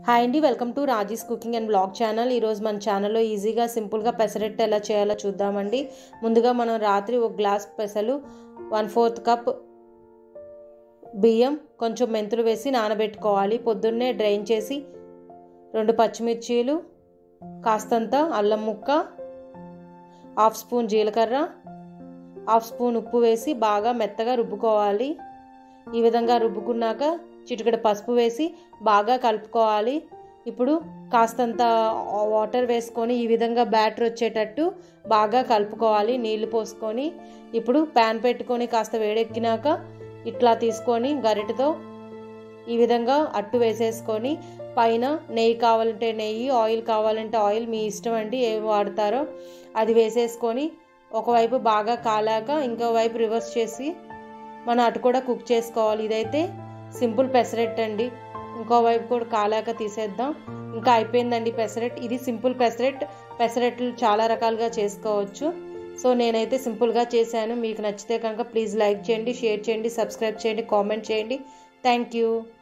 hi అండి welcome to Raji's cooking and blog channel ఈరోజు మన ఛానల్లో ఈజీగా సింపుల్గా పెసరట్టు ఎలా చేయాలో చూద్దామండి ముందుగా మనం రాత్రి ఒక గ్లాస్ పెసలు వన్ ఫోర్త్ కప్ బియ్యం కొంచెం మెంతులు వేసి నానబెట్టుకోవాలి పొద్దున్నే డ్రైన్ చేసి రెండు పచ్చిమిర్చీలు కాస్తంత అల్లం ముక్క హాఫ్ స్పూన్ జీలకర్ర హాఫ్ స్పూన్ ఉప్పు వేసి బాగా మెత్తగా రుబ్బుకోవాలి ఈ విధంగా రుబ్బుకున్నాక చిటికెడు పసుపు వేసి బాగా కలుపుకోవాలి ఇప్పుడు కాస్తంత వాటర్ వేసుకొని ఈ విధంగా బ్యాటర్ వచ్చేటట్టు బాగా కలుపుకోవాలి నీళ్లు పోసుకొని ఇప్పుడు ప్యాన్ పెట్టుకొని కాస్త వేడెక్కినాక ఇట్లా తీసుకొని గరిటతో ఈ విధంగా అట్టు వేసేసుకొని పైన నెయ్యి కావాలంటే నెయ్యి ఆయిల్ కావాలంటే ఆయిల్ మీ ఇష్టం అండి ఏం వాడతారో అది వేసేసుకొని ఒకవైపు బాగా కాలాక ఇంకో వైపు రివర్స్ చేసి మన అటు కూడా కుక్ చేసుకోవాలి ఇదైతే సింపుల్ పెసరెట్ అండి ఇంకో వైపు కూడా కాలాక తీసేద్దాం ఇంకా అయిపోయిందండి పెసరెట్ ఇది సింపుల్ పెసరెట్ పెసరెట్లు చాలా రకాలుగా చేసుకోవచ్చు సో నేనైతే సింపుల్గా చేశాను మీకు నచ్చితే కనుక ప్లీజ్ లైక్ చేయండి షేర్ చేయండి సబ్స్క్రైబ్ చేయండి కామెంట్ చేయండి థ్యాంక్ యూ